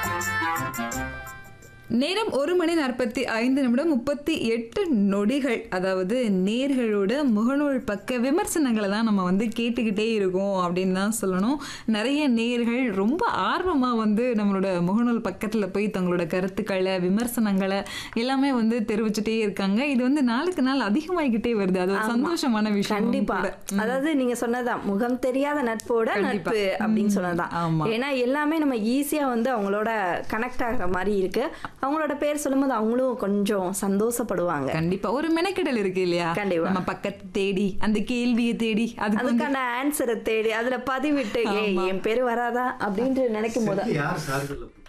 நேரம் ஒரு மணி நாற்பத்தி ஐந்து நிமிடம் முப்பத்தி எட்டு நொடிகள் அதாவது நேர்களோட முகநூல் பக்க விமர்சனங்களை தான் நம்ம வந்து கேட்டுக்கிட்டே இருக்கோம் அப்படின்னு தான் சொல்லணும் நிறைய நேர்கள் ரொம்ப ஆர்வமாக வந்து நம்மளோட முகநூல் பக்கத்தில் போய் தங்களோட கருத்துக்களை விமர்சனங்களை எல்லாமே வந்து தெரிவிச்சுட்டே இருக்காங்க இது வந்து நாளுக்கு நாள் அதிகமாகிக்கிட்டே வருது அது ஒரு சந்தோஷமான விஷயம் கண்டிப்பா அதாவது நீங்க சொன்னதான் முகம் தெரியாத நட்போட கண்டிப்பா. நட்பு அப்படின்னு ம், சொன்னதான் ஆமா. ஏன்னா எல்லாமே நம்ம ஈஸியா வந்து அவங்களோட கனெக்ட் ஆகுற மாதிரி இருக்கு அவங்களோட பேர் சொல்லும்போது அவங்களும் கொஞ்சம் சந்தோஷப்படுவாங்க கண்டிப்பா ஒரு மெனக்கெடல் இருக்கு இல்லையா கண்டிப்பா. நம்ம பக்கத்து தேடி அந்த கேள்வியை தேடி அதுக்கு வந்து அதுக்கான ஆன்சரை தேடி அதுல பதிவிட்டு ஏய் என் பேரு வராதா அப்படின்ட்டு நினைக்கும் போது யார் சார்கள்